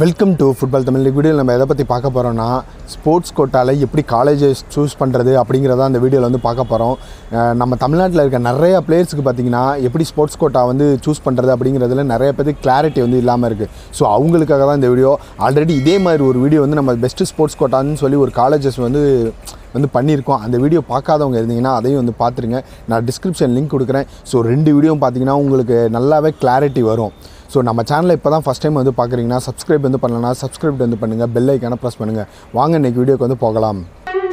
welcome to football Tamil இந்த வீடியோவில் நம்ம எதை பற்றி பார்க்க போகிறோம்னா ஸ்போர்ட்ஸ் கோட்டாவில் எப்படி காலேஜஸ் சூஸ் பண்ணுறது அப்படிங்கிறத அந்த வீடியோவில் வந்து பார்க்க போகிறோம் நம்ம தமிழ்நாட்டில் இருக்க நிறைய பிளேயர்ஸுக்கு பார்த்தீங்கன்னா எப்படி ஸ்போர்ட்ஸ் கோட்டா வந்து சூஸ் பண்ணுறது அப்படிங்கிறதுல நிறைய பேருக்கு கிளாரிட்டி வந்து இல்லாமல் இருக்குது ஸோ அவங்களுக்காக தான் இந்த வீடியோ ஆல்ரெடி இதே மாதிரி ஒரு வீடியோ வந்து நம்ம பெஸ்ட்டு ஸ்போர்ட்ஸ் கோட்டான்னு சொல்லி ஒரு காலேஜஸ் வந்து வந்து பண்ணியிருக்கோம் அந்த வீடியோ பார்க்காதவங்க இருந்தீங்கன்னா அதையும் வந்து பார்த்துருங்க நான் டிஸ்கிரிப்ஷன் லிங்க் கொடுக்குறேன் ஸோ ரெண்டு வீடியோவும் பார்த்தீங்கன்னா உங்களுக்கு நல்லாவே கிளாரிட்டி வரும் ஸோ நம்ம சேனலை இப்போ தான் ஃபஸ்ட் டைம் வந்து பார்க்குறீங்கன்னா சப்ஸ்கிரைப் வந்து பண்ணலன்னா சப்ஸ்கிரைப் வந்து பண்ணுங்கள் பெல் ஐக்கான ப்ரெஸ் பண்ணுங்கள் வாங்க இன்றைக்கி வீடியோக்கு வந்து போகலாம்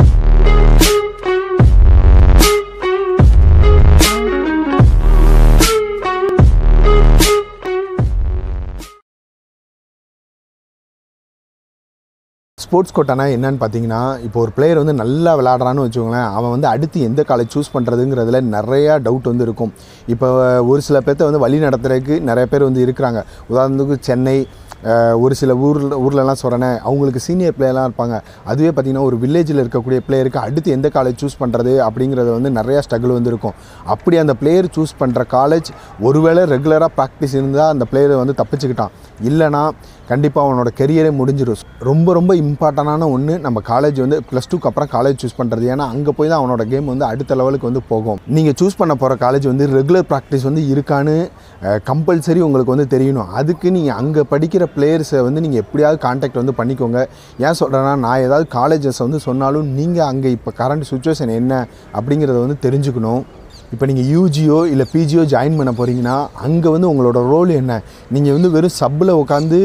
ஸ்போர்ட்ஸ் கோட்டானா என்னன்னு பார்த்தீங்கன்னா இப்போ ஒரு பிளேயர் வந்து நல்லா விளையாடுறான்னு வச்சுக்கோங்களேன் அவன் வந்து அடுத்து எந்த காலேஜ் சூஸ் பண்ணுறதுங்கிறதுல நிறையா டவுட் வந்து இருக்கும் இப்போ ஒரு சில பேர்த்த வந்து வழி நடத்துறதுக்கு நிறைய பேர் வந்து இருக்கிறாங்க உதாரணத்துக்கு சென்னை அஹ், ஒரு சில ஊரில் ஊர்லலாம் சொல்கிறேனே அவங்களுக்கு சீனியர் பிளேயர்லாம் இருப்பாங்க அதுவே பார்த்திங்கன்னா ஒரு வில்லேஜில் இருக்கக்கூடிய பிளேயருக்கு அடுத்து எந்த காலேஜ் சூஸ் பண்ணுறது அப்படிங்கிறது வந்து நிறையா ஸ்ட்ரகிள் வந்து இருக்கும் அப்படி அந்த பிளேயர் சூஸ் பண்ணுற காலேஜ் ஒருவேளை ரெகுலராக ப்ராக்டிஸ் இருந்தால் அந்த பிளேயரை வந்து தப்பிச்சுக்கிட்டான் இல்லைனா கண்டிப்பாக அவனோட கெரியரே முடிஞ்சிடும் ரொம்ப ரொம்ப இம்பார்ட்டண்டான ஒன்று நம்ம காலேஜ் வந்து ப்ளஸ் டூக்கு அப்புறம் காலேஜ் சூஸ் பண்ணுறது ஏன்னா அங்கே போய் தான் அவனோட கேம் வந்து அடுத்த லெவலுக்கு வந்து போகும் நீங்கள் சூஸ் பண்ண போகிற காலேஜ் வந்து ரெகுலர் ப்ராக்டிஸ் வந்து இருக்கான்னு கம்பல்சரி உங்களுக்கு வந்து தெரியணும் அதுக்கு நீங்கள் அங்கே படிக்கிற பிளேயர்ஸை வந்து நீங்கள் எப்படியாவது காண்டாக்ட் வந்து பண்ணிக்கோங்க ஏன் சொல்கிறேன்னா நான் ஏதாவது காலேஜஸ் வந்து சொன்னாலும் நீங்கள் அங்கே இப்போ கரண்ட் சுச்சுவேஷன் என்ன அப்படிங்கிறத வந்து தெரிஞ்சுக்கணும் இப்போ நீங்கள் யூஜியோ இல்லை பிஜியோ ஜாயின் பண்ண போகிறீங்கன்னா அங்கே வந்து உங்களோட ரோல் என்ன நீங்கள் வந்து வெறும் சப்பில் உட்காந்து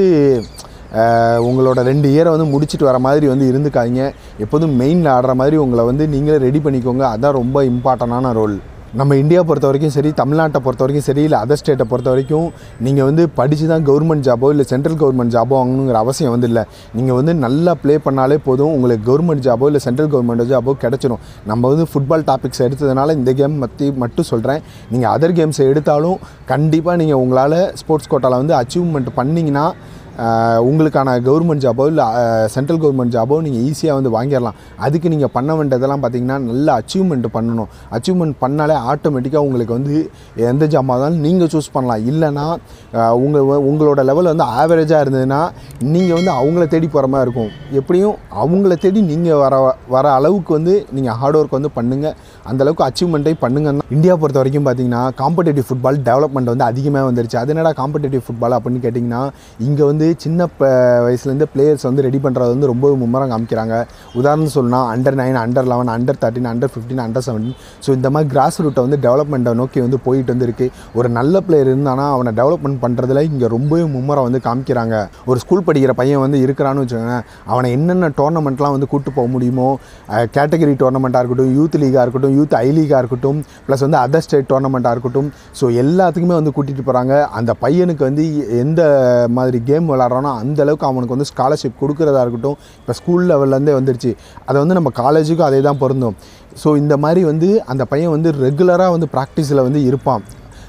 அஹ், உங்களோட ரெண்டு இயரை வந்து முடிச்சுட்டு வர மாதிரி வந்து இருந்துக்காதீங்க எப்போதும் மெயினில் ஆடுற மாதிரி உங்களை வந்து நீங்களே ரெடி பண்ணிக்கோங்க அதான் ரொம்ப இம்பார்ட்டண்டான ரோல் நம்ம இந்தியா பொறுத்த வரைக்கும் சரி தமிழ்நாட்டை பொறுத்த வரைக்கும் சரி இல்லை அதர் ஸ்டேட்டை பொறுத்த வரைக்கும் நீங்கள் வந்து படித்து தான் கவர்மெண்ட் ஜாபோ இல்லை சென்ட்ரல் கவர்மெண்ட் ஜாபோ வாங்கணுங்கிற அவசியம் வந்து இல்லை நீங்கள் வந்து நல்லா ப்ளே பண்ணாலே போதும் உங்களுக்கு கவர்மெண்ட் ஜாபோ இல்லை சென்ட்ரல் கவர்மெண்ட் ஜாபோ கிடச்சிரும் நம்ம வந்து ஃபுட்பால் டாபிக்ஸ் எடுத்ததுனால இந்த கேம் பற்றி மட்டும் சொல்கிறேன் நீங்கள் அதர் கேம்ஸை எடுத்தாலும் கண்டிப்பாக நீங்கள் உங்களால் ஸ்போர்ட்ஸ் கோட்டாவில் வந்து அச்சீவ்மெண்ட் பண்ணிங்கன்னா ஆஹ் உங்களுக்கான கவர்மெண்ட் ஜாபோ இல்லை சென்ட்ரல் கவர்மெண்ட் ஜாபோ நீங்கள் ஈஸியாக வந்து வாங்கிடலாம் அதுக்கு நீங்கள் பண்ண வேண்டியதெல்லாம் பார்த்தீங்கன்னா நல்ல அச்சீவ்மெண்ட் பண்ணணும் அச்சீவ்மெண்ட் பண்ணாலே ஆட்டோமேட்டிக்காக உங்களுக்கு வந்து எந்த ஜாமாக இருந்தாலும் நீங்கள் சூஸ் பண்ணலாம் இல்லைன்னா ஆஹ் உங்க உங்களோட லெவல் வந்து ஆவரேஜாக இருந்ததுன்னா நீங்கள் வந்து அவங்கள தேடி போகிற மாதிரி இருக்கும் எப்படியும் அவங்கள தேடி நீங்கள் வர வர அளவுக்கு வந்து நீங்கள் ஹார்ட் ஒர்க் வந்து பண்ணுங்கள் அந்தளவுக்கு அச்சீவ்மெண்ட்டை பண்ணுங்க இந்தியா பொறுத்த வரைக்கும் பார்த்தீங்கன்னா காம்படேட்டிவ் ஃபுட்பால் டெவலப்மெண்ட் வந்து அதிகமாக வந்துருச்சு அது என்னடா காம்படேட்டிவ் ஃபுட்பால் அப்படின்னு கேட்டிங்கன்னா இங்கே வந்து சின்ன ப- வயசுலேருந்து பிளேயர்ஸ் வந்து ரெடி பண்ணுறது வந்து ரொம்ப மும்முரம் காமிக்கிறாங்க உதாரணம் சொல்லணும்னா under nine under eleven under thirteen under fifteen under seventeen so இந்த மாதிரி கிராஸ் ரூட்டை வந்து டெவலப்மெண்ட்டை நோக்கி வந்து போயிட்டு வந்து இருக்கு ஒரு நல்ல பிளேயர் இருந்தானா அவனை டெவலப்மெண்ட் பண்ணுறதுல இங்கே ரொம்பவே மும்முரம் வந்து காமிக்கிறாங்க ஒரு ஸ்கூல் படிக்கிற பையன் வந்து இருக்கிறான்னு வச்சுக்கோங்களேன் அவனை என்னென்ன டோர்னமெண்ட்லாம் வந்து கூட்டு போக முடியுமோ கேட்டகரி டோர்னமெண்ட்டாக இருக்கட்டும் யூத் லீகாக இருக்கட்டும் யூத் ஐ லீகாக இருக்கட்டும் ப்ளஸ் வந்து அதர் ஸ்டேட் டோர்னமெண்ட்டாக இருக்கட்டும் ஸோ எல்லாத்துக்குமே வந்து கூட்டிகிட்டு போகிறாங்க அந்த பையனுக்கு வந்து எந்த மாதிரி கேம் விளாட்றானோ அந்த அளவுக்கு அவனுக்கு வந்து ஸ்காலர்ஷிப் கொடுக்குறதா இருக்கட்டும் இப்போ ஸ்கூல் லெவல்லேருந்தே வந்துருச்சு அதை வந்து நம்ம காலேஜுக்கும் அதே தான் பொருந்தும் ஸோ இந்த மாதிரி வந்து அந்த பையன் வந்து ரெகுலராக வந்து ப்ராக்டிஸில் வந்து இருப்பான்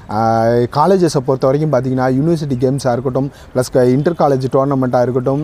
காலேஜஸை பொறுத்த வரைக்கும் பார்த்தீங்கன்னா யூனிவர்சிட்டி கேம்ஸாக இருக்கட்டும் ப்ளஸ் இன்டர் காலேஜ் டோர்னமெண்ட்டாக இருக்கட்டும்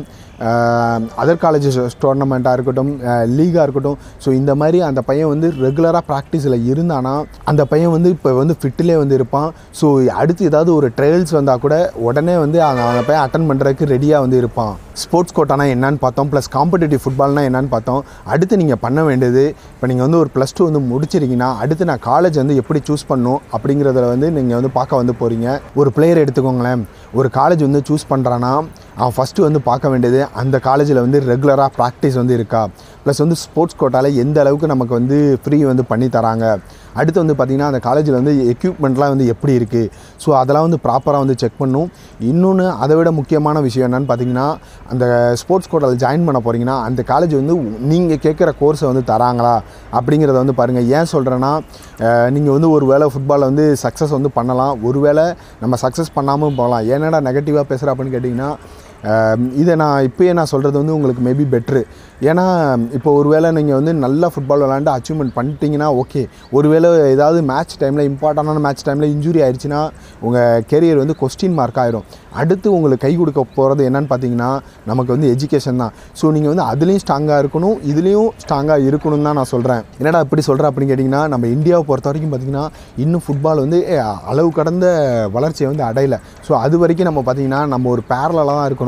அதர் காலேஜஸ் டோர்னமெண்ட்டாக இருக்கட்டும் லீகாக இருக்கட்டும் ஸோ இந்த மாதிரி அந்த பையன் வந்து ரெகுலராக ப்ராக்டிஸில் இருந்தானா அந்த பையன் வந்து இப்போ வந்து ஃபிட்டிலே வந்து இருப்பான் ஸோ அடுத்து ஏதாவது ஒரு ட்ரையல்ஸ் வந்தால் கூட உடனே வந்து அந்த அந்த பையன் அட்டன் பண்ணுறதுக்கு ரெடியாக வந்து இருப்பான் ஸ்போர்ட்ஸ் கோட்டானா என்னன்னு பார்த்தோம் ப்ளஸ் காம்படிட்டிவ் ஃபுட்பால்னா என்னன்னு பார்த்தோம் அடுத்து நீங்கள் பண்ண வேண்டியது இப்போ நீங்கள் வந்து ஒரு ப்ளஸ் டூ வந்து முடிச்சிருக்கீங்கன்னா அடுத்து நான் காலேஜ் வந்து எப்படி சூஸ் பண்ணும் அப்படிங்கிறதுல வந்து நீங்கள் வந்து பார்க்க வந்து போகிறீங்க ஒரு பிளேயர் எடுத்துக்கோங்களேன் ஒரு காலேஜ் வந்து சூஸ் பண்ணுறான்னா அவன் ஃபஸ்ட்டு வந்து பார்க்க வேண்டியது அந்த காலேஜில் வந்து ரெகுலராக ப்ராக்டிஸ் வந்து இருக்கா ப்ளஸ் வந்து ஸ்போர்ட்ஸ் கோட்டாவில் எந்த அளவுக்கு நமக்கு வந்து ஃப்ரீ வந்து பண்ணி தராங்க அடுத்து வந்து பார்த்திங்கன்னா அந்த காலேஜில் வந்து எக்யூப்மெண்ட்லாம் வந்து எப்படி இருக்குது ஸோ அதெல்லாம் வந்து ப்ராப்பராக வந்து செக் பண்ணும் இன்னொன்று அதை விட முக்கியமான விஷயம் என்னன்னு பார்த்தீங்கன்னா அந்த ஸ்போர்ட்ஸ் கோட்டாவில் ஜாயின் பண்ண போகிறீங்கன்னா அந்த காலேஜ் வந்து நீங்கள் கேட்குற கோர்ஸை வந்து தராங்களா அப்படிங்கிறத வந்து பாருங்கள் ஏன் சொல்கிறேன்னா நீங்கள் வந்து ஒரு வேளை ஃபுட்பாலில் வந்து சக்ஸஸ் வந்து பண்ணலாம் ஒரு வேளை நம்ம சக்ஸஸ் பண்ணாமல் போகலாம் ஏன்னடா நெகட்டிவாக பேசுகிற அப்படின்னு கேட்டிங்கன்னா அஹ் இதை நான் இப்போயே நான் சொல்கிறது வந்து உங்களுக்கு மேபி பெட்ரு ஏன்னா இப்போ ஒருவேளை நீங்கள் வந்து நல்லா ஃபுட்பால் விளாண்டு அச்சீவ்மெண்ட் பண்ணிட்டீங்கன்னா ஓகே ஒருவேளை ஏதாவது மேட்ச் டைமில் இம்பார்ட்டண்டான மேட்ச் டைமில் இன்ஜுரி ஆயிடுச்சுன்னா உங்கள் கெரியர் வந்து கொஸ்டின் மார்க் ஆயிரும் அடுத்து உங்களுக்கு கை கொடுக்க போகிறது என்னன்னு பார்த்தீங்கன்னா நமக்கு வந்து எஜுகேஷன் தான் ஸோ நீங்கள் வந்து அதுலேயும் ஸ்ட்ராங்காக இருக்கணும் இதுலேயும் ஸ்ட்ராங்காக இருக்கணும் தான் நான் சொல்கிறேன் என்னடா இப்படி சொல்கிறேன் அப்படின்னு கேட்டிங்கன்னா நம்ம இந்தியாவை பொறுத்த வரைக்கும் பார்த்தீங்கன்னா இன்னும் ஃபுட்பால் வந்து ஏ, அளவு கடந்த வளர்ச்சியை வந்து அடையலை ஸோ அது வரைக்கும் நம்ம பார்த்தீங்கன்னா நம்ம ஒரு பேரலாக தான் இருக்கணும்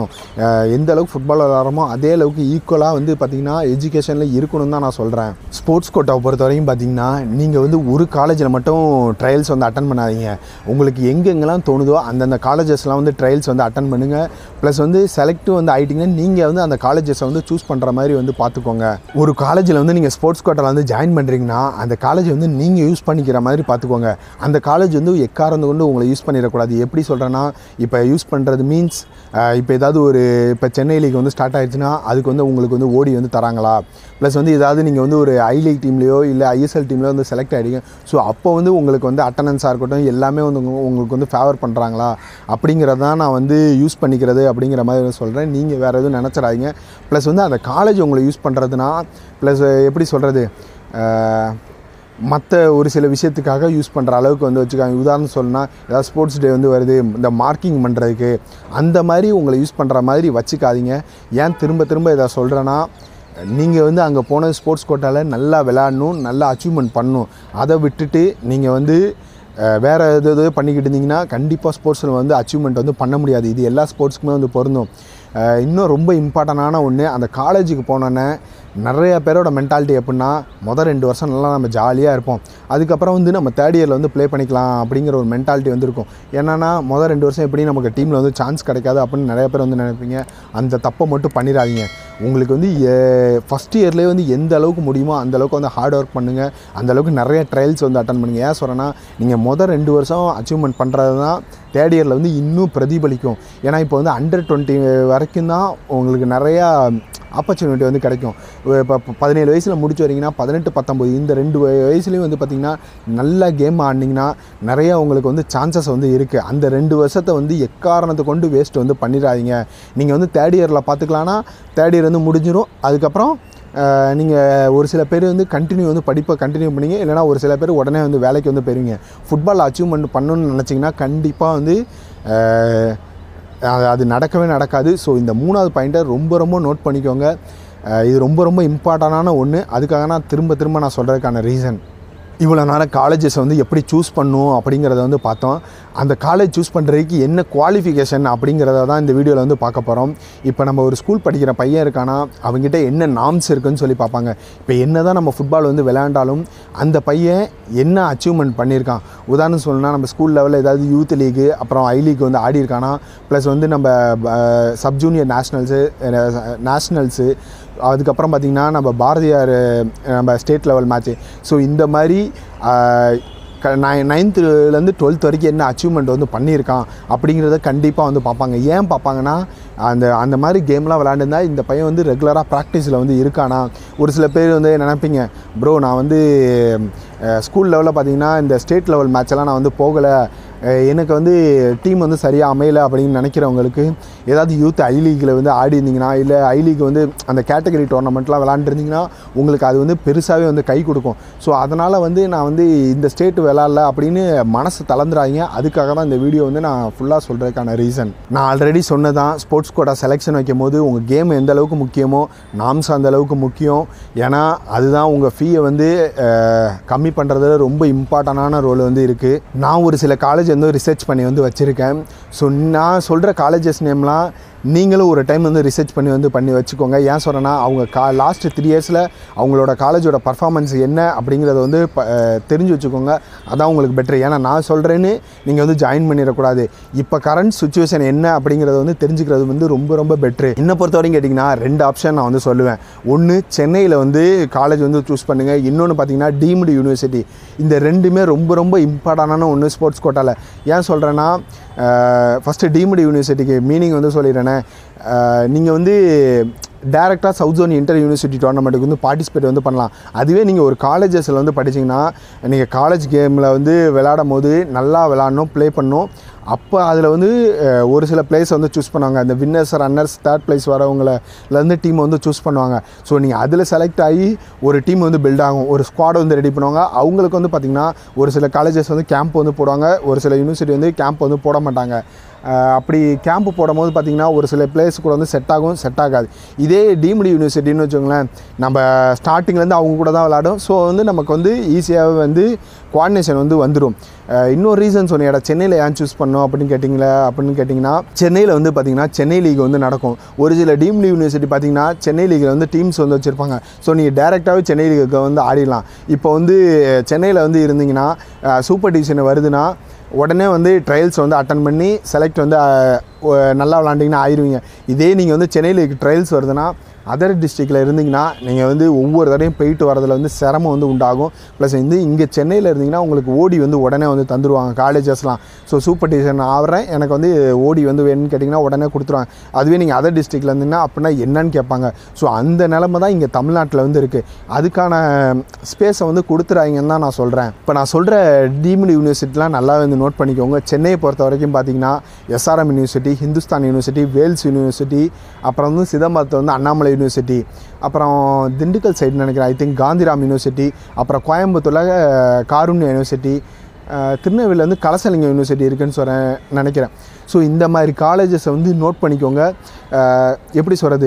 இருக்கணும் அஹ் எந்த அளவுக்கு ஃபுட்பால் விளாட்றோமோ அதே அளவுக்கு ஈக்குவலாக வந்து பார்த்திங்கன்னா எஜுகேஷனில் இருக்கணும் தான் நான் சொல்கிறேன் ஸ்போர்ட்ஸ் கோட்டாவை பொறுத்த வரைக்கும் பார்த்தீங்கன்னா நீங்கள் வந்து ஒரு காலேஜில் மட்டும் ட்ரையல்ஸ் வந்து அட்டன் பண்ணாதீங்க உங்களுக்கு எங்கெங்கெல்லாம் தோணுதோ அந்தந்த காலேஜஸ்லாம் வந்து ட்ரையல்ஸ் வந்து அட்டன் பண்ணுங்கள் ப்ளஸ் வந்து செலக்ட்டும் வந்து ஆகிட்டிங்கன்னா நீங்கள் வந்து அந்த காலேஜஸை வந்து சூஸ் பண்ணுற மாதிரி வந்து பார்த்துக்கோங்க ஒரு காலேஜில் வந்து நீங்கள் ஸ்போர்ட்ஸ் கோட்டாவில் வந்து ஜாயின் பண்ணுறீங்கன்னா அந்த காலேஜ் வந்து நீங்கள் யூஸ் பண்ணிக்கிற மாதிரி பார்த்துக்கோங்க அந்த காலேஜ் வந்து எக்காரந்து கொண்டு உங்களை யூஸ் பண்ணிடக்கூடாது எப்படி சொல்கிறேன்னா இப்போ யூஸ் பண்ணுறது மீன்ஸ் இப்போ ஏதாவது ஒரு இப்போ சென்னை லீக் வந்து ஸ்டார்ட் ஆயிடுச்சுன்னா அதுக்கு வந்து உங்களுக்கு வந்து ஓடி வந்து தராங்களா ப்ளஸ் வந்து ஏதாவது நீங்கள் வந்து ஒரு ஐ லீக் டீம்லேயோ இல்லை ஐஎஸ்எல் டீம்லேயோ வந்து செலக்ட் ஆகிடுங்க ஸோ அப்போ வந்து உங்களுக்கு வந்து அட்டண்டன்ஸாக இருக்கட்டும் எல்லாமே வந்து உங்க- உங்களுக்கு வந்து ஃபேவர் பண்ணுறாங்களா அப்படிங்கிறதான் நான் வந்து யூஸ் பண்ணிக்கிறது அப்படிங்கிற மாதிரி சொல்கிறேன் நீங்கள் வேறு எதுவும் நினச்சிடாதீங்க ப்ளஸ் வந்து அந்த காலேஜ் உங்களை யூஸ் பண்ணுறதுனா ப்ளஸ் எப்படி சொல்கிறது மற்ற ஒரு சில விஷயத்துக்காக யூஸ் பண்ணுற அளவுக்கு வந்து வச்சுக்காங்க உதாரணம் சொல்லணும்னா ஏதாவது ஸ்போர்ட்ஸ் டே வந்து வருது இந்த மார்க்கிங் பண்ணுறதுக்கு அந்த மாதிரி உங்களை யூஸ் பண்ணுற மாதிரி வச்சுக்காதீங்க ஏன் திரும்ப திரும்ப இதை சொல்கிறேன்னா நீங்கள் வந்து அங்கே போன ஸ்போர்ட்ஸ் கோட்டாவில் நல்லா விளையாடணும் நல்லா அச்சீவ்மெண்ட் பண்ணணும் அதை விட்டுட்டு நீங்கள் வந்து அஹ், வேறு எது எது பண்ணிக்கிட்டு இருந்தீங்கன்னா கண்டிப்பாக ஸ்போர்ட்ஸில் வந்து அச்சீவ்மெண்ட் வந்து பண்ண முடியாது இது எல்லா ஸ்போர்ட்ஸ்க்குமே வந்து பொருந்தும் அஹ், இன்னும் ரொம்ப இம்பார்ட்டண்டான ஒன்று அந்த காலேஜுக்கு போனோன்னே நிறைய பேரோட மென்டாலிட்டி எப்படின்னா மொதல் ரெண்டு வருஷம் நல்லா நம்ம ஜாலியாக இருப்போம் அதுக்கப்புறம் வந்து நம்ம தேர்ட் இயரில் வந்து ப்ளே பண்ணிக்கலாம் அப்படிங்கிற ஒரு மென்டாலிட்டி வந்து இருக்கும் என்னன்னா மொதல் ரெண்டு வருஷம் எப்படி நமக்கு டீமில் வந்து சான்ஸ் கிடைக்காது அப்படின்னு நிறைய பேர் வந்து நினைப்பீங்க அந்த தப்பை மட்டும் பண்ணிடாதீங்க உங்களுக்கு வந்து ஃபஸ்ட் இயர்லேயே வந்து எந்த அளவுக்கு முடியுமோ அந்த அளவுக்கு வந்து ஹார்ட் ஒர்க் பண்ணுங்கள் அந்த அளவுக்கு நிறைய ட்ரையல்ஸ் வந்து அட்டன் பண்ணுங்கள் ஏன் சொல்கிறேன்னா நீங்கள் மொதல் ரெண்டு வருஷம் அச்சீவ்மெண்ட் பண்ணுறது தான் தேர்ட் இயரில் வந்து இன்னும் பிரதிபலிக்கும் ஏன்னா இப்போ வந்து அண்டர் டுவெண்ட்டி வரைக்கும் தான் உங்களுக்கு நிறையா ஆப்பர்ச்சுனிட்டி வந்து கிடைக்கும் இப்போ பதினேழு வயசில் முடிச்சு வரீங்கன்னா பதினெட்டு பத்தொம்பது இந்த ரெண்டு வய- வயசுலேயும் வந்து பார்த்திங்கன்னா நல்ல கேம் ஆடினீங்கன்னா நிறைய உங்களுக்கு வந்து சான்சஸ் வந்து இருக்குது அந்த ரெண்டு வருஷத்தை வந்து எக்காரணத்தை கொண்டு வேஸ்ட் வந்து பண்ணிடாதீங்க நீங்கள் வந்து தேர்ட் இயரில் பார்த்துக்கலான்னா தேர்ட் இயர் வந்து முடிஞ்சிடும் அதுக்கப்புறம் நீங்கள் ஒரு சில பேர் வந்து கண்டினியூ வந்து படிப்பை கண்டினியூ பண்ணீங்க இல்லைனா ஒரு சில பேர் உடனே வந்து வேலைக்கு வந்து போயிருவீங்க ஃபுட்பால் அச்சீவ்மெண்ட் பண்ணணும்னு நினச்சிங்கன்னா கண்டிப்பாக வந்து அஹ், அது அது நடக்கவே நடக்காது ஸோ இந்த மூணாவது பாயிண்ட்டை ரொம்ப ரொம்ப நோட் பண்ணிக்கோங்க அஹ் இது ரொம்ப ரொம்ப இம்பார்ட்டண்டான ஒன்று அதுக்காக நான் திரும்ப திரும்ப நான் சொல்கிறதுக்கான ரீசன் இவ்வளோ நேரம் காலேஜஸ் வந்து எப்படி சூஸ் பண்ணும் அப்படிங்கிறத வந்து பார்த்தோம் அந்த காலேஜ் சூஸ் பண்ணுறதுக்கு என்ன குவாலிஃபிகேஷன் அப்படிங்கிறத தான் இந்த வீடியோவில் வந்து பார்க்க போகிறோம் இப்போ நம்ம ஒரு ஸ்கூல் படிக்கிற பையன் இருக்கானா அவங்ககிட்ட என்ன நாம்ஸ் இருக்குன்னு சொல்லி பார்ப்பாங்க இப்போ என்ன தான் நம்ம ஃபுட்பால் வந்து விளையாண்டாலும் அந்த பையன் என்ன அச்சீவ்மெண்ட் பண்ணியிருக்கான் உதாரணம் சொல்லணும்னா நம்ம ஸ்கூல் லெவலில் ஏதாவது யூத் லீகு அப்புறம் ஐ லீக் வந்து ஆடி இருக்கானா ப்ளஸ் வந்து நம்ம சப் ஜூனியர் நேஷ்னல்ஸு நேஷ்னல்ஸு அதுக்கப்புறம் பார்த்திங்கன்னா நம்ம பாரதியார் நம்ம ஸ்டேட் லெவல் மேட்ச்சு ஸோ இந்த மாதிரி நைன்த்துலேருந்து டுவெல்த் வரைக்கும் என்ன அச்சீவ்மெண்ட் வந்து பண்ணியிருக்கான் அப்படிங்கிறத கண்டிப்பாக வந்து பார்ப்பாங்க ஏன் பார்ப்பாங்கன்னா அந்த அந்த மாதிரி கேம்லாம் விளாண்டுருந்தா இந்த பையன் வந்து ரெகுலராக ப்ராக்டிஸில் வந்து இருக்கானா ஒரு சில பேர் வந்து நினைப்பீங்க ப்ரோ நான் வந்து ஸ்கூல் லெவலில் பார்த்தீங்கன்னா இந்த ஸ்டேட் லெவல் மேட்செல்லாம் நான் வந்து போகலை அஹ் எனக்கு வந்து டீம் வந்து சரியாக அமையலை அப்படின்னு நினைக்கிறவங்களுக்கு ஏதாவது யூத் ஐ லீக்கில் வந்து ஆடி இருந்தீங்கன்னா இல்லை ஐ லீக் வந்து அந்த கேட்டகரி டோர்னமெண்ட்லாம் விளாண்டுருந்தீங்கன்னா உங்களுக்கு அது வந்து பெருசாகவே வந்து கை கொடுக்கும் ஸோ அதனால் வந்து நான் வந்து இந்த ஸ்டேட் விளாட்ல அப்படின்னு மனசு தளர்ந்துறாதீங்க அதுக்காக தான் இந்த வீடியோ வந்து நான் ஃபுல்லாக சொல்கிறதுக்கான ரீசன் நான் ஆல்ரெடி சொன்னதான் ஸ்போர்ட்ஸ் கோட்டா செலெக்ஷன் வைக்கும் போது உங்கள் கேம் எந்த அளவுக்கு முக்கியமோ நாம்ஸ் அந்த அளவுக்கு முக்கியம் ஏன்னா அதுதான் உங்கள் ஃபீயை வந்து அஹ், கம்மி பண்ணுறதுல ரொம்ப இம்பார்ட்டண்டான ரோல் வந்து இருக்குது நான் ஒரு சில காலேஜ் வந்து ரிசர்ச் பண்ணி வந்து வச்சுருக்கேன் ஸோ நான் சொல்கிற காலேஜஸ் நேம்லாம் நீங்களும் ஒரு டைம் வந்து ரிசர்ச் பண்ணி வந்து பண்ணி வச்சுக்கோங்க ஏன் சொல்கிறேன்னா அவங்க கா லாஸ்ட் த்ரீ இயர்ஸில் அவங்களோட காலேஜோட பர்ஃபார்மன்ஸ் என்ன அப்படிங்கிறத வந்து ப- அஹ், தெரிஞ்சு வச்சுக்கோங்க அதான் உங்களுக்கு பெட்ரு ஏன்னா நான் சொல்கிறேன்னு நீங்கள் வந்து ஜாயின் பண்ணிடக்கூடாது இப்போ கரண்ட் சுச்சுவேஷன் என்ன அப்படிங்கிறத வந்து தெரிஞ்சுக்கிறது வந்து ரொம்ப ரொம்ப பெட்ரு என்னை பொறுத்த வரைக்கும் கேட்டிங்கன்னா ரெண்டு ஆப்ஷன் நான் வந்து சொல்லுவேன் ஒன்று சென்னையில் வந்து காலேஜ் வந்து சூஸ் பண்ணுங்கள் இன்னொன்று பார்த்தீங்கன்னா டீம்டு யூனிவர்சிட்டி இந்த ரெண்டுமே ரொம்ப ரொம்ப இம்பார்ட்டண்டான ஒன்று ஸ்போர்ட்ஸ் கோட்டாவில் ஏன் சொல்கிறேன்னா ஃபஸ்ட்டு டீம்டு யூனிவர்சிட்டிக்கு மீனிங் வந்து சொல்லிடுறேனே நீங்கள் வந்து டேரெக்டாக சவுத் ஜோன் இன்டர் யூனிவர்சிட்டி டோர்னமெண்ட்டுக்கு வந்து பார்ட்டிசிபேட் வந்து பண்ணலாம் அதுவே நீங்கள் ஒரு காலேஜஸில் வந்து படிச்சீங்கன்னா நீங்கள் காலேஜ் கேமில் வந்து விளையாடும் போது நல்லா விளாடணும் ப்ளே பண்ணணும் அப்போ அதில் வந்து அஹ், ஒரு சில பிளேஸ் வந்து சூஸ் பண்ணுவாங்க அந்த வின்னர்ஸ் ரன்னர்ஸ் தேர்ட் பிளேஸ் வரவங்களேருந்து டீம் வந்து சூஸ் பண்ணுவாங்க ஸோ நீங்கள் அதில் செலக்ட் ஆகி ஒரு டீம் வந்து பில்ட் ஆகும் ஒரு ஸ்குவாட் வந்து ரெடி பண்ணுவாங்க அவங்களுக்கு வந்து பார்த்திங்கன்னா ஒரு சில காலேஜஸ் வந்து கேம்ப் வந்து போடுவாங்க ஒரு சில யூனிவர்சிட்டி வந்து கேம்ப் வந்து போட மாட்டாங்க அஹ் அப்படி கேம்ப் போடும்போது பார்த்தீங்கன்னா ஒரு சில பிளேஸ் கூட வந்து செட் ஆகும் செட் ஆகாது இதே டீம்டு யூனிவர்சிட்டின்னு வச்சுக்கோங்களேன் நம்ம ஸ்டார்டிங்லேருந்து அவங்க கூட தான் விளாடும் ஸோ வந்து நமக்கு வந்து ஈஸியாகவே வந்து கோஆர்டினேஷன் வந்து வந்துடும் அஹ் இன்னொரு ரீசன் சொன்னீங்கடா சென்னையில் ஏன் சூஸ் பண்ணோம் அப்படின்னு கேட்டிங்களா அப்படின்னு கேட்டிங்கன்னா சென்னையில் வந்து பார்த்திங்கன்னா சென்னை லீக் வந்து நடக்கும் ஒரு சில டீம்டு யூனிவர்சிட்டி பார்த்தீங்கன்னா சென்னை லீக்கில் வந்து டீம்ஸ் வந்து வச்சுருப்பாங்க ஸோ நீங்கள் டேரெக்டாகவே சென்னை லீக்கு வந்து ஆடிடலாம் இப்போ வந்து சென்னையில் வந்து இருந்தீங்கன்னா சூப்பர் டிவிஷன் வருதுன்னா உடனே வந்து ட்ரையல்ஸ் வந்து அட்டன் பண்ணி செலக்ட் வந்து அஹ், ஒ- நல்லா விளாண்டிங்கன்னா ஆயிருவீங்க இதே நீங்கள் வந்து சென்னையில் ட்ரையல்ஸ் வருதுன்னா அதர் டிஸ்ட்ரிக்டில் இருந்தீங்கன்னா நீங்கள் வந்து ஒவ்வொரு தடையும் போயிட்டு வரதுல வந்து சிரமம் வந்து உண்டாகும் ப்ளஸ் வந்து இங்கே சென்னையில் இருந்தீங்கன்னா உங்களுக்கு ஓடி வந்து உடனே வந்து தந்துடுவாங்க காலேஜஸ்லாம் ஸோ சூப்பர் டிவிஷன் ஆகிறேன் எனக்கு வந்து ஓடி வந்து வேணும்னு கேட்டிங்கன்னா உடனே கொடுத்துருவாங்க அதுவே நீங்கள் அதர் டிஸ்ட்ரிக்டில் இருந்தீங்கன்னா அப்படின்னா என்னன்னு கேட்பாங்க ஸோ அந்த நிலமை தான் இங்கே தமிழ்நாட்டில் வந்து இருக்குது அதுக்கான ஸ்பேஸை வந்து கொடுத்துறாங்கன்னு தான் நான் சொல்கிறேன் இப்போ நான் சொல்கிற டீம்டு யூனிவர்சிட்டிலாம் நல்லா வந்து நோட் பண்ணிக்கோங்க சென்னையை பொறுத்த வரைக்கும் பார்த்தீங்கன்னா SRM university Hindustan university Vels university அப்புறம் வந்து சிதம்பரத்தில் வந்து அண்ணாமலை யூனிவர்சிட்டி அப்புறம் திண்டுக்கல் சைடு நினைக்கிறேன் ஐ திங்க் காந்திராம் யூனிவர்சிட்டி அப்புறம் கோயம்புத்தூரில் காருண்யா யூனிவர்சிட்டி அஹ், திருநெல்வேலியில் வந்து கலசலிங்கம் யூனிவர்சிட்டி இருக்குன்னு சொல்கிறேன் நினைக்கிறேன் ஸோ இந்த மாதிரி காலேஜஸை வந்து நோட் பண்ணிக்கோங்க அஹ், எப்படி சொல்கிறது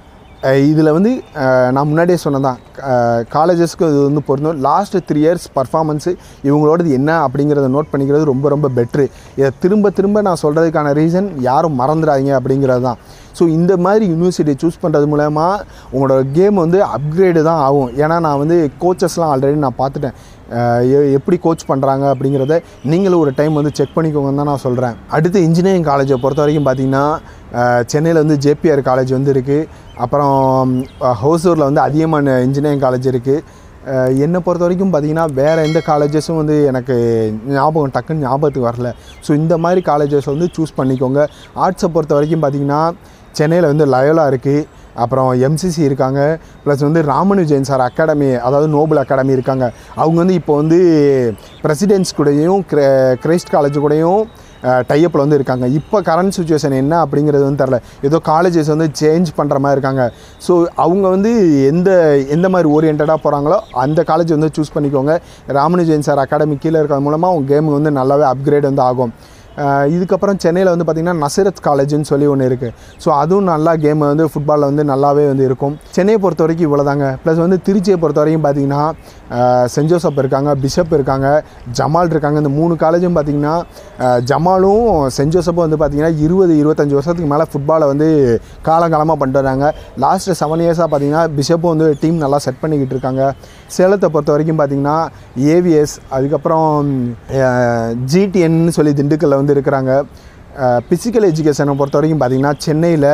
இதில் வந்து அஹ், நான் முன்னாடியே சொன்னதான் காலேஜஸ்க்கு இது வந்து பொருந்தும் லாஸ்ட் த்ரீ இயர்ஸ் பர்ஃபார்மன்ஸு இவங்களோடது என்ன அப்படிங்கிறத நோட் பண்ணிக்கிறது ரொம்ப ரொம்ப பெட்ரு இதை திரும்ப திரும்ப நான் சொல்கிறதுக்கான ரீசன் யாரும் மறந்துடாதீங்க அப்படிங்கிறது தான் ஸோ இந்த மாதிரி யூனிவர்சிட்டி சூஸ் பண்ணுறது மூலமா உங்களோட கேம் வந்து அப்கிரேடு தான் ஆகும் ஏன்னா நான் வந்து கோச்சஸ்லாம் ஆல்ரெடி நான் பார்த்துட்டேன் அஹ் எ- எப்படி கோச் பண்ணுறாங்க அப்படிங்கிறத நீங்களும் ஒரு டைம் வந்து செக் பண்ணிக்கோங்கன்னு தான் நான் சொல்கிறேன் அடுத்து இன்ஜினியரிங் காலேஜை பொறுத்த வரைக்கும் பார்த்தீங்கன்னா சென்னையில் வந்து ஜேபிஆர் காலேஜ் வந்து இருக்குது அப்புறம் அஹ், ஹோசூரில் வந்து அதிகமான இன்ஜினியரிங் காலேஜ் இருக்குது என்னை பொறுத்த வரைக்கும் பார்த்தீங்கன்னா வேறு எந்த காலேஜஸும் வந்து எனக்கு ஞாபகம் டக்குன்னு ஞாபகத்துக்கு வரல ஸோ இந்த மாதிரி காலேஜஸ் வந்து சூஸ் பண்ணிக்கோங்க ஆர்ட்ஸை பொறுத்த வரைக்கும் பார்த்தீங்கன்னா சென்னையில் வந்து லயோலா இருக்குது அப்புறம் எம்சிசி இருக்காங்க ப்ளஸ் வந்து ராமனுஜெயின் சார் அகாடமி அதாவது நோபல் அகாடமி இருக்காங்க அவங்க வந்து இப்போ வந்து பிரசிடென்ட்ஸ் கூடயும் கிர- கிரைஸ்ட் காலேஜ் கூடயும் டைப்பில் வந்து இருக்காங்க இப்போ கரண்ட் சுச்சுவேஷன் என்ன அப்படிங்கிறது வந்து தெரில ஏதோ காலேஜஸ் வந்து சேஞ்ச் பண்ணுற மாதிரி இருக்காங்க ஸோ அவங்க வந்து எந்த எந்த மாதிரி ஓரியன்டாக போகிறாங்களோ அந்த காலேஜ் வந்து சூஸ் பண்ணிக்கோங்க ராமனுஜெயின் சார் அகாடமி கீழே இருக்கிறது மூலமாக அவங்க கேம் வந்து நல்லாவே அப்கிரேட் வந்து ஆகும் அஹ் இதுக்கப்புறம் சென்னையில் வந்து பார்த்திங்கன்னா நசரத் காலேஜ்னு சொல்லி ஒன்று இருக்குது ஸோ அதுவும் நல்லா கேம் வந்து ஃபுட்பாலில் வந்து நல்லாவே வந்து இருக்கும் சென்னையை பொறுத்த வரைக்கும் இவ்வளோதாங்க ப்ளஸ் வந்து திருச்சியை பொறுத்த வரைக்கும் பார்த்தீங்கன்னா அஹ் சென்ட் ஜோசப் இருக்காங்க பிஷப் இருக்காங்க ஜமால் இருக்காங்க இந்த மூணு காலேஜும் பார்த்தீங்கன்னா அஹ் ஜமாலும் சென்ட் ஜோசப்பும் வந்து பார்த்திங்கன்னா இருபது இருபத்தஞ்சி வருஷத்துக்கு மேலே ஃபுட்பாலை வந்து காலங்காலமாக பண்ணிட்டு வராங்க லாஸ்ட் செவன் இயர்ஸாக பார்த்தீங்கன்னா பிஷப்பும் வந்து டீம் நல்லா செட் பண்ணிக்கிட்டு இருக்காங்க சேலத்தை பொறுத்த வரைக்கும் பார்த்தீங்கன்னா ஏவிஎஸ் அதுக்கப்புறம் ஜிடிஎன்னு சொல்லி திண்டுக்கல்ல வந்து இருக்கிறாங்க ஃபிசிக்கல் எஜுகேஷனை பொறுத்த வரைக்கும் பார்த்தீங்கன்னா சென்னையில்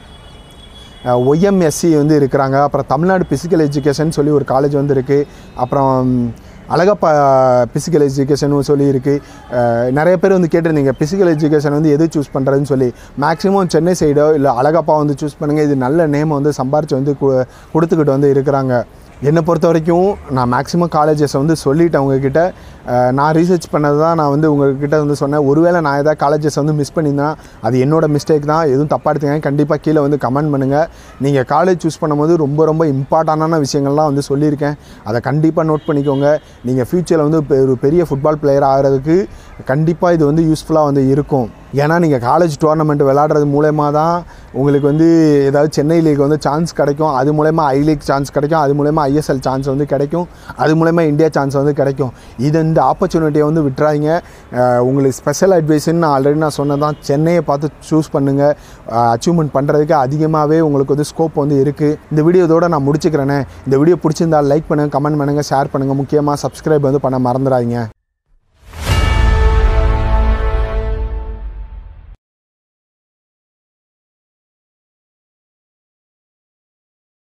ஒய்எம்எஸ்சி வந்து இருக்கிறாங்க அப்புறம் தமிழ்நாடு ஃபிசிக்கல் எஜுகேஷன் சொல்லி ஒரு காலேஜ் வந்து இருக்குது அப்புறம் அழகப்பா ஃபிசிக்கல் எஜுகேஷன் சொல்லி இருக்குது நிறைய பேர் வந்து கேட்டிருந்தீங்க ஃபிசிக்கல் எஜுகேஷன் வந்து எது சூஸ் பண்ணுறதுன்னு சொல்லி மேக்ஸிமம் சென்னை சைடோ இல்லை அழகப்பா வந்து சூஸ் பண்ணுங்கள் இது நல்ல நேமை வந்து சம்பாரித்து வந்து கு- கொடுத்துக்கிட்டு வந்து இருக்கிறாங்க என்னை பொறுத்த வரைக்கும் நான் மேக்ஸிமம் காலேஜஸை வந்து சொல்லிட்டேன் உங்ககிட்ட அஹ், நான் ரீசர்ச் பண்ணது தான் நான் வந்து உங்ககிட்ட வந்து சொன்னேன் ஒருவேளை நான் ஏதாவது காலேஜஸ் வந்து மிஸ் பண்ணியிருந்தேன் அது என்னோட மிஸ்டேக் தான் எதுவும் தப்பாக எடுத்துங்க கண்டிப்பாக கீழே வந்து கமெண்ட் பண்ணுங்கள் நீங்கள் காலேஜ் சூஸ் பண்ணும்போது ரொம்ப ரொம்ப இம்பார்ட்டண்டான விஷயங்கள்லாம் வந்து சொல்லியிருக்கேன் அதை கண்டிப்பாக நோட் பண்ணிக்கோங்க நீங்கள் ஃப்யூச்சரில் வந்து பெ- ஒரு பெரிய ஃபுட்பால் பிளேயர் ஆகிறதுக்கு கண்டிப்பாக இது வந்து யூஸ்ஃபுல்லாக வந்து இருக்கும் ஏன்னா நீங்கள் காலேஜ் டோர்னமெண்ட் விளையாடுறது மூலயமா தான் உங்களுக்கு வந்து ஏதாவது சென்னை லீக் வந்து சான்ஸ் கிடைக்கும் அது மூலயமா ஐ லீக் சான்ஸ் கிடைக்கும் அது மூலயமா ஐஎஸ்எல் சான்ஸ் வந்து கிடைக்கும் அது மூலயமா இந்தியா சான்ஸ் வந்து கிடைக்கும் இது இந்த ஆப்பர்ச்சுனிட்டியை வந்து விட்டுறாதீங்க அஹ் உங்களுக்கு ஸ்பெஷல் அட்வைஸ்ன்னு நான் ஆல்ரெடி நான் சொன்னதான் சென்னையை பார்த்து சூஸ் பண்ணுங்கள் அச்சீவ்மெண்ட் பண்ணுறதுக்கு அதிகமாகவே உங்களுக்கு வந்து ஸ்கோப் வந்து இருக்குது இந்த வீடியோ இதோட நான் முடிச்சுக்கிறேனே இந்த வீடியோ பிடிச்சிருந்தா லைக் பண்ணுங்கள் கமெண்ட் பண்ணுங்கள் ஷேர் பண்ணுங்கள் முக்கியமாக சப்ஸ்கிரைப் வந்து பண்ண மறந்துடாதீங்க